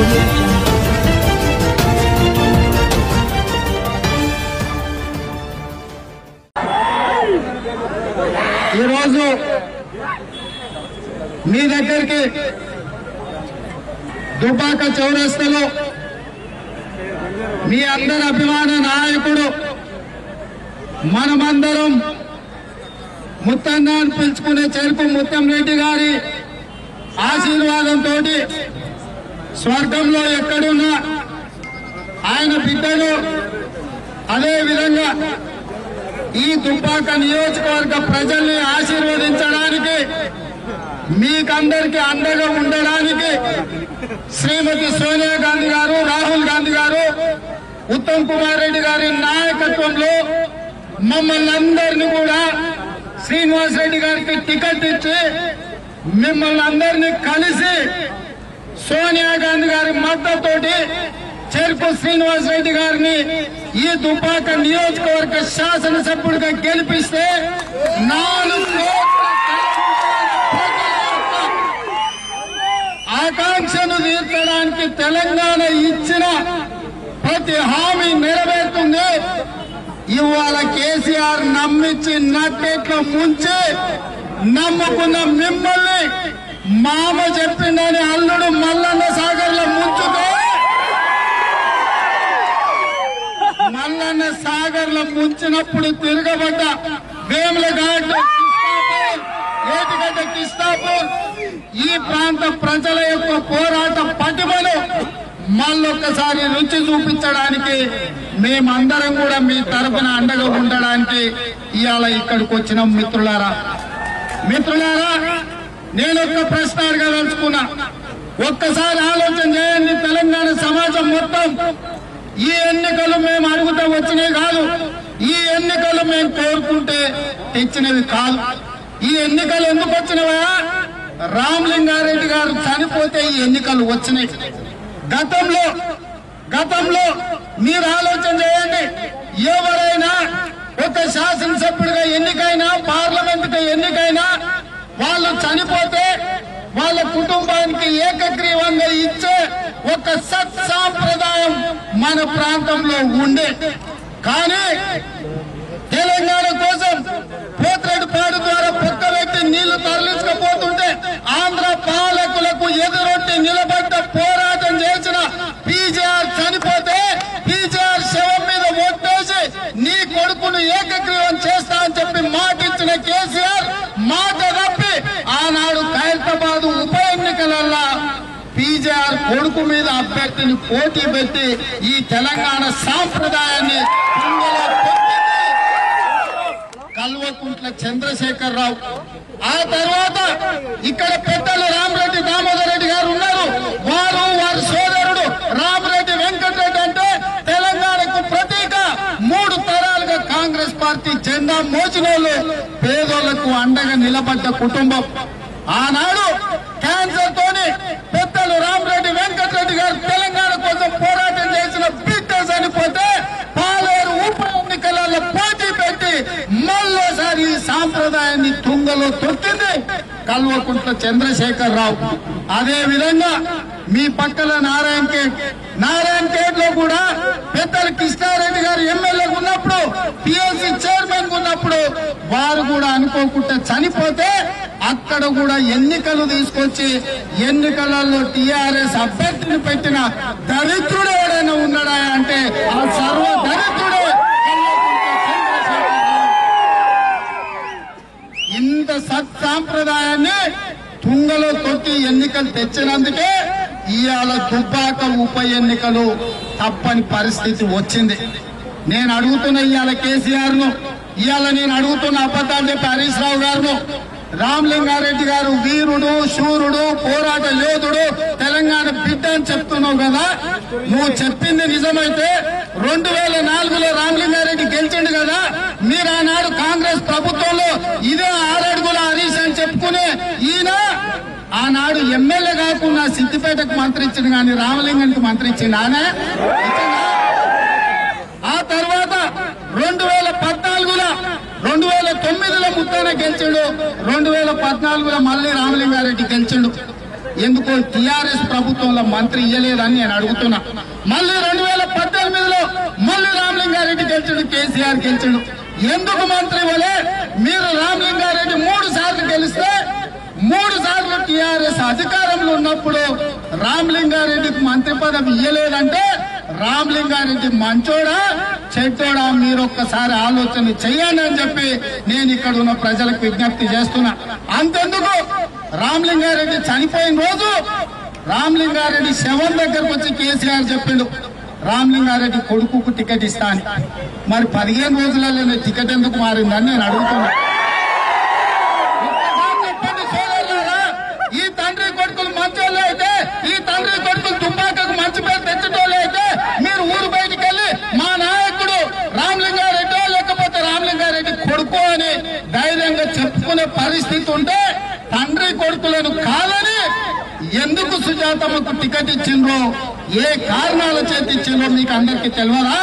audio jungle. ఈరోజు మీ దగ్గరికి దుబాక చౌరస్తలో మీ అందరి అభిమాన నాయకుడు మనమందరం ముత్తన్న అని పిలుచుకునే చెరుకు ముత్తం రెడ్డి గారి ఆశీర్వాదంతో స్వర్గంలో ఎక్కడున్నా ఆయన బిడ్డలు అదే విధంగా ఈ దుబ్బాక నియోజకవర్గ ప్రజల్ని ఆశీర్వదించడానికి మీకందరికి అండగా ఉండడానికి శ్రీమతి సోనియా గాంధీ గారు రాహుల్ గాంధీ గారు ఉత్తమ్ కుమార్ రెడ్డి గారి నాయకత్వంలో మమ్మల్ని అందరినీ కూడా శ్రీనివాస్ రెడ్డి గారికి టికెట్ ఇచ్చి మిమ్మల్ని అందరినీ కలిసి సోనియా గాంధీ గారి మద్దతుతోటి చెరుకు శ్రీనివాస్ రెడ్డి గారిని ఈ దుబ్బాక నియోజకవర్గ శాసనసభ్యుడిగా గెలిపిస్తే నాలుగు కోట్ల ఆకాంక్షను తీర్చడానికి తెలంగాణ ఇచ్చిన ప్రతి హామీ నెరవేరుతుంది ఇవాళ కేసీఆర్ నమ్మించి నట్టేట్లో ముంచి నమ్ముకున్న మిమ్మల్ని మామ చెప్పిండని అల్లుడు మల్లన్న సాగర్ లో ముంచుతే మల్లన్న సాగర్ లో ముంచినప్పుడు తిరగబడ్డ వేముల ఘాట్ కిస్తాపూర్, ఏటిగడ్డ కిస్తాపూర్ ఈ ప్రాంత ప్రజల యొక్క పోరాట పటిమను మళ్ళొక్కసారి రుచి చూపించడానికి మేమందరం కూడా మీ తరపున అండగా ఉండడానికి ఇవాళ ఇక్కడికి వచ్చిన మిత్రులారా మిత్రులారా నేను ఒక్క ప్రశ్న అడగదలుచుకున్నా ఒక్కసారి ఆలోచన చేయండి తెలంగాణ సమాజం మొత్తం ఈ ఎన్నికలు మేము అడుగుతూ వచ్చినవి కాదు ఈ ఎన్నికలు మేము కోరుకుంటే తెచ్చినవి కాదు ఈ ఎన్నికలు ఎందుకు వచ్చినవా రామలింగారెడ్డి గారు చనిపోతే ఈ ఎన్నికలు వచ్చినాయి గతంలో గతంలో మీరు ఆలోచన చేయండి ఎవరైనా ఒక శాసనసభ్యుడిగా ఎన్నికైనా పార్లమెంట్ కి ఎన్నికైనా వాళ్ళు చనిపోతే వాళ్ళ కుటుంబానికి ఏకగ్రీవంగా ఇచ్చే ఒక సత్ సాంప్రదాయం మన ప్రాంతంలో ఉండే కానీ తెలంగాణ కోసం పోత్రెడ్డి పాడు ద్వారా పక్క వ్యక్తి నీళ్లు తరలించకపోతుంటే ఆంధ్ర పాలకులకు ఎదురొట్టి నిలబడ్డ పోరాటం చేసిన పీజీఆర్ చనిపోతే పీజీఆర్ శవం మీద ఒట్టేసి నీ కొడుకును ఏకగ్రీవం చేస్తా అని చెప్పి మాట ఇచ్చిన కేసీఆర్ మాట తప్పి ఆనాడు ఖైరతాబాద్ ఉప ఎన్నికలల్లా పీజీఆర్ కొడుకు మీద అభ్యర్థిని పోటీ పెట్టి ఈ తెలంగాణ సాంప్రదాయాన్ని తుంగలో తొక్కింది. కల్వకుంట్ల చంద్రశేఖర్ రావు ఆ తర్వాత ఇక్కడ పెద్దలు రామరెడ్డి దామోదర్ రెడ్డి గారు ఉన్నారు వారు వారి సోదరుడు రామరెడ్డి వెంకటరెడ్డి అంటే తెలంగాణకు ప్రతీక మూడు తరాలుగా కాంగ్రెస్ పార్టీ జెండా మోచినోళ్ళు పేదోళ్లకు అండగా నిలబడ్డ కుటుంబం ఆనాడు క్యాన్సర్ తోని పెద్దలు రామరెడ్డి వెంకటరెడ్డి గారు తెలంగాణ కోసం పోరాటం చేసిన బిడ్డ చనిపోతే పాలేరు ఉప ఎన్నికలలో పోటీ పెట్టి మళ్ళోసారి ఈ సాంప్రదాయాన్ని తుంగలో తొక్కింది కల్వకుంట్ల చంద్రశేఖర్ రావు అదే విధంగా మీ పక్కల నారాయణ ఖేడ్ నారాయణ ఖేడ్ లో కూడా పెద్దలు కృష్ణారెడ్డి గారు ఎమ్మెల్యే ఉన్నప్పుడు పిఎల్సి చైర్మన్ ఉన్నప్పుడు వారు కూడా అనుకోకుండా చనిపోతే అక్కడ కూడా ఎన్నికలు తీసుకొచ్చి ఎన్నికలలో టిఆర్ఎస్ అభ్యర్థిని పెట్టిన దరిద్రుడు ఎవడైనా ఉన్నాడా అంటే ఆ సర్వ దరిద్రుడే ఇంత సత్ సాంప్రదాయాన్ని తుంగలో తొక్కి ఎన్నికలు తెచ్చినందుకే ఇవాళ దుబ్బాక ఉప ఎన్నికలు తప్పని పరిస్థితి వచ్చింది నేను అడుగుతున్న ఇవాళ కేసీఆర్ ను ఇవాళ నేను అడుగుతున్న అబద్ధాలు చెప్పి హరీష్ రావు గారును రామలింగారెడ్డి గారు వీరుడు శూరుడు పోరాట యోధుడు తెలంగాణ బిడ్డ అని చెప్తున్నావు కదా నువ్వు చెప్పింది నిజమైతే రెండు వేల నాలుగులో రామలింగారెడ్డి గెలిచిండు కదా మీరు ఆనాడు కాంగ్రెస్ ప్రభుత్వంలో ఇదే ఆరడుగుల హరీష్ అని చెప్పుకునే ఈయన ఆనాడు ఎమ్మెల్యే కాకుండా సిద్దిపేటకు మంత్రి ఇచ్చింది కానీ రామలింగానికి మంత్రి ఇచ్చింది ఆనే ఇచ్చిందా? ఆ తర్వాత రెండు వేల పద్నాలుగులో రెండు వేల తొమ్మిదిలో ముత్తాన గెలిచిండు రెండు వేల పద్నాలుగులో మళ్ళీ రామలింగారెడ్డి గెలిచిండు ఎందుకో టిఆర్ఎస్ ప్రభుత్వంలో మంత్రి ఇయ్యలేదని నేను అడుగుతున్నా మళ్ళీ రెండు వేల పద్దెనిమిదిలో మళ్ళీ రామలింగారెడ్డి గెలిచాడు కేసీఆర్ గెలిచాడు ఎందుకు మంత్రి ఇవ్వలే మీరు రామలింగారెడ్డి మూడు సార్లు గెలిస్తే మూడు సార్లు టిఆర్ఎస్ అధికారంలో ఉన్నప్పుడు రామలింగారెడ్డికి మంత్రి పదవి ఇయ్యలేదంటే రామలింగారెడ్డి మంచోడా చెడ్డోడా మీరు ఒక్కసారి ఆలోచన చెయ్యండి అని చెప్పి నేను ఇక్కడ ఉన్న ప్రజలకు విజ్ఞప్తి చేస్తున్నా అంతెందుకు రామలింగారెడ్డి చనిపోయిన రోజు రామలింగారెడ్డి శవం దగ్గరకు వచ్చి కేసీఆర్ చెప్పిండు రామలింగారెడ్డి కొడుకుకు టికెట్ ఇస్తా అని మరి పదిహేను రోజులలో టికెట్ ఎందుకు మారిందని నేను అడుగుతున్నా ఒక్కసారి చెప్పండి సోదరులారా, ఈ తండ్రి కొడుకులు మంచోళ్ళు అయితే ఈ తండ్రి కొడుకులు దుబ్బాకకు మంచి పేరు తెచ్చటోళ్ళు అయితే మీరు ఊరు బయటికి వెళ్ళి మా నాయకుడు రామలింగారెడ్డి లేకపోతే రామలింగారెడ్డి కొడుకు అని ధైర్యంగా చెప్పుకునే పరిస్థితి ఉంటే తండ్రి కొడుకులను కాదని ఎందుకు సుజాతమ్మకు టికెట్ ఇచ్చిండ్రో ఏ కారణాల చేతి ఇచ్చిండ్రో మీకు అందరికీ తెలియదా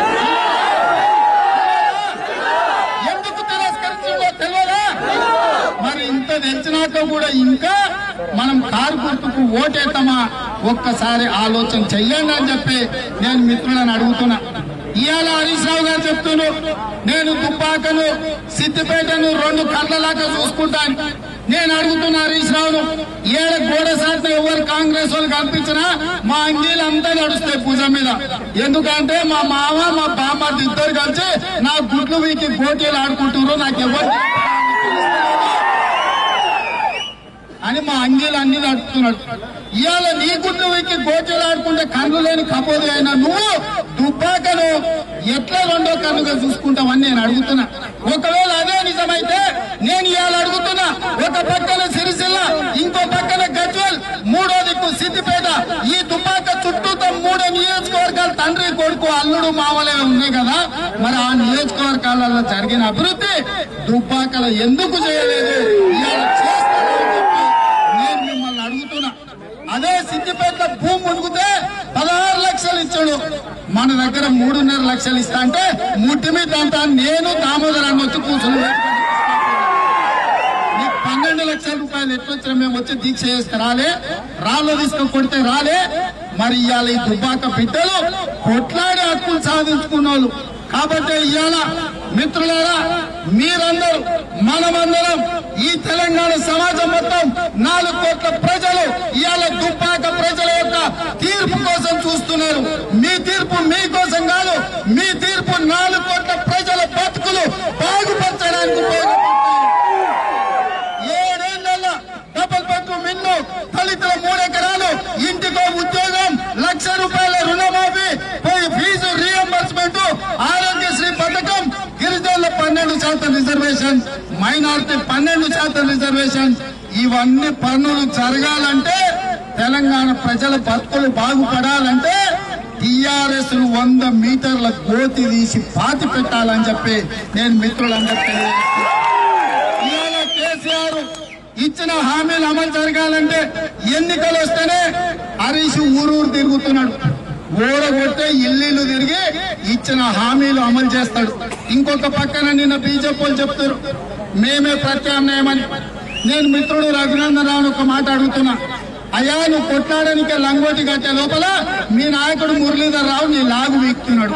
ఎందుకు తిరస్కరించిందో తెలియదా మరి ఇంత తెచ్చినాక కూడా ఇంకా మనం కారు గుర్తుకు ఓటేద్దామా ఒక్కసారి ఆలోచన చెయ్యండి అని చెప్పి నేను మిత్రులను అడుగుతున్నా ఇవాళ హరీష్ రావు గారు చెప్తున్నారు నేను దుబ్బాకను సిద్దిపేటను రెండు కళ్ళలాగా చూసుకుంటాను నేను అడుగుతున్నా హరీష్ రావును ఏడ గోడ శాతం ఎవరు కాంగ్రెస్ వాళ్ళు కనిపించినా మా అంగీలు అంతా నడుస్తాయి పూజ మీద ఎందుకంటే మా మామ మా బామ్మ ఇద్దరు కలిసి నా గుడ్లు వీకి పోటీలు ఆడుకుంటున్నారు నాకు ఎవరు అని మా అంగీలు అన్ని నడుపుతున్నాడు ఇవాళ నీ గుడ్లు వీకి గోటీలు ఆడుకుంటే కన్ను లేని కపోది అయినా నువ్వు దుబ్బాకను ఎట్లా రెండో కన్నుగా చూసుకుంటావని నేను అడుగుతున్నా ఒకవేళ అదే నిజమైతే నేను ఇవాళ అడుగుతున్నా ఒక పక్కన సిరిసిల్ల ఇంకో పక్కన గజ్వల్ మూడో దిక్కు సిద్దిపేట ఈ దుబ్బాక చుట్టూతో మూడో నియోజకవర్గాలు తండ్రి కొడుకు అల్లుడు మావలే ఉన్నాయి కదా మరి ఆ నియోజకవర్గాలలో జరిగిన అభివృద్ధి దుబ్బాకలో ఎందుకు చేయలేదు ఇవాళ చేస్తానని చెప్పి నేను మిమ్మల్ని అడుగుతున్నా అదే సిద్దిపేట భూమి మునుగుతే పదహారు లక్షలు ఇచ్చాడు మన దగ్గర మూడున్నర లక్షలు ఇస్తా అంటే ముట్టి మీద అంతా నేను దామోదరాన్ని వచ్చి కూర్చుని నీకు పన్నెండు లక్షల రూపాయలు ఎట్లొచ్చినా మేము వచ్చి దీక్ష చేస్తే రాలే రాళ్ళు తీసుకొని కొడితే రాలే మరి ఇవాళ ఈ దుబ్బాక బిడ్డలు కొట్లాడి హక్కులు సాధించుకున్న వాళ్ళు కాబట్టి ఇవాళ మిత్రులారా మీరందరూ మనమందరం ఈ తెలంగాణ సమాజం మొత్తం నాలుగు కోట్ల ప్రజలు ఇవాళ దుబ్బాక ప్రజల యొక్క తీర్పు కోసం చూస్తున్నారు మీ తీర్పు మీ కోసం కాదు మీ తీర్పు నాలుగు కోట్ల ప్రజల బతుకులు బాగుపరచడానికి ఉపయోగపడుతుంది ఏడేళ్ల డబుల్ బెడ్రూమ్ ఇల్లు దళితుల మూడెకరాలు ఇంటికో ఉద్యోగం లక్ష రూపాయల రుణమాఫీ పోయి ఫీజు రీఎంబర్స్మెంట్ ఆరోగ్యశ్రీ పథకం గిరిజనుల పన్నెండు శాతం రిజర్వేషన్ మైనారిటీ పన్నెండు శాతం రిజర్వేషన్ ఇవన్నీ పనులు జరగాలంటే తెలంగాణ ప్రజల బతుకులు బాగుపడాలంటే టిఆర్ఎస్ వంద మీటర్ల గోతి తీసి పాతి పెట్టాలని చెప్పి నేను మిత్రులందరికీ తెలియజేస్తున్నాను. ఇవాళ కేసీఆర్ ఇచ్చిన హామీలు అమలు జరగాలంటే ఎన్నికలు వస్తేనే హరీష్ ఊరూరు తిరుగుతున్నాడు ఓడగొట్టే ఇల్లు తిరిగి ఇచ్చిన హామీలు అమలు చేస్తాడు ఇంకొక పక్కన నిన్న బీజేపీ వాళ్ళు చెప్తారు మేమే ప్రత్యామ్నాయమని నేను మిత్రుడు రఘునందన్ రావును ఒక మాట అడుగుతున్నా అయ్యా నువ్వు కొట్లాడడానికి లంగోటి కట్టే లోపల మీ నాయకుడు మురళీధర్ రావు నీ లాగు వీక్తున్నాడు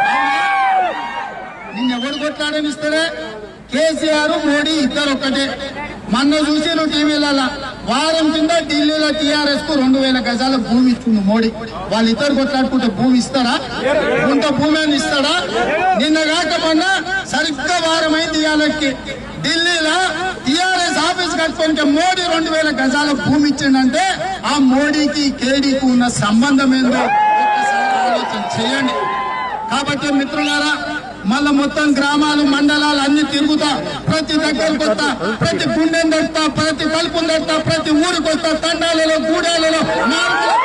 నిన్నెవడు కొట్లాడనిస్తాడే కేసీఆర్ మోడీ ఇద్దరు ఒక్కటే మొన్న చూసి నువ్వు టీవీలలో వారం కింద ఢిల్లీలో టీఆర్ఎస్ కు రెండు వేల గజాల భూమి ఇచ్చింది మోడీ వాళ్ళిద్దరు కొట్లాడుకుంటే భూమి ఇస్తారా ఇంత భూమి అని ఇస్తాడా నిన్న కాక మొన్న సరిగ్గా వారం అయింది ఇవాళకి ఢిల్లీలో టీఆర్ఎస్ ఆఫీస్ కట్టుకోనికి మోడీ రెండు వేల గజాల భూమి ఇచ్చిండంటే ఆ మోడీకి కేడీకి ఉన్న సంబంధం ఏందో ఒక్కసారి ఆలోచన చేయండి కాబట్టి మిత్రులారా మళ్ళా మొత్తం గ్రామాలు మండలాలు అన్ని తిరుగుతా ప్రతి దగ్గరకు వస్తా ప్రతి గుండెని దొరుకుతా ప్రతి కలుపుని దొరుకుతా ప్రతి ఊరికి వస్తా తండాలలో గూడాలలో మార్పుల-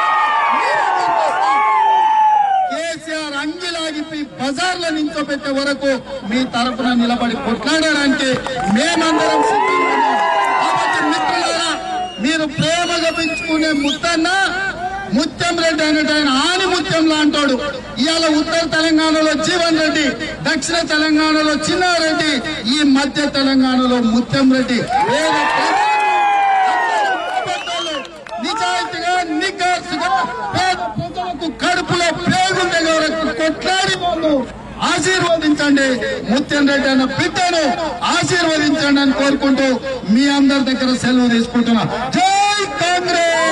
కేసీఆర్ అంగిలాగిపి బజార్లో నించోబెట్టే వరకు మీ తరపున నిలబడి కొట్లాడడానికి మేమందరం సిద్ధంగా ఉన్నాం. కాబట్టి మిత్రులారా మీరు ప్రేమగా పెంచుకునే ముత్తన్న ముత్యం రెడ్డి అనేట ఆయన ఆని ముత్యం లాంటోడు ఇవాళ ఉత్తర తెలంగాణలో జీవన్ రెడ్డి దక్షిణ తెలంగాణలో చిన్నారెడ్డి ఈ మధ్య తెలంగాణలో ముత్యం రెడ్డి పేద ప్రజలకు అందరూ ముఖ్యమంత్రులు. దీవించండి ముత్యం రెడ్డి అన్న బిడ్డను ఆశీర్వదించండి అని కోరుకుంటూ మీ అందరి దగ్గర సెలవు తీసుకుంటున్నా జై కాంగ్రెస్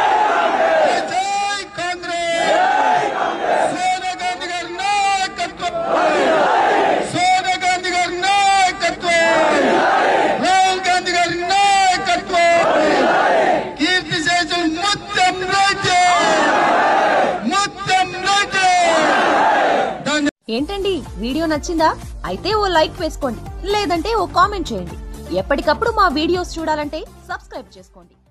జై కాంగ్రెస్ సోనియా గాంధీ గారి నాయకత్వం సోనియా గాంధీ గారి నాయకత్వం రాహుల్ గాంధీ గారి నాయకత్వం కీర్తి శేషం ముత్యం రెడ్డి ముత్యం రెడ్డి ధన్యవాదాలు ఏంటండి వీడియో నచ్చిందా అయితే ఓ లైక్ వేసుకోండి లేదంటే ఓ కామెంట్ చేయండి ఎప్పటికప్పుడు మా వీడియోస్ చూడాలంటే సబ్స్క్రైబ్ చేసుకోండి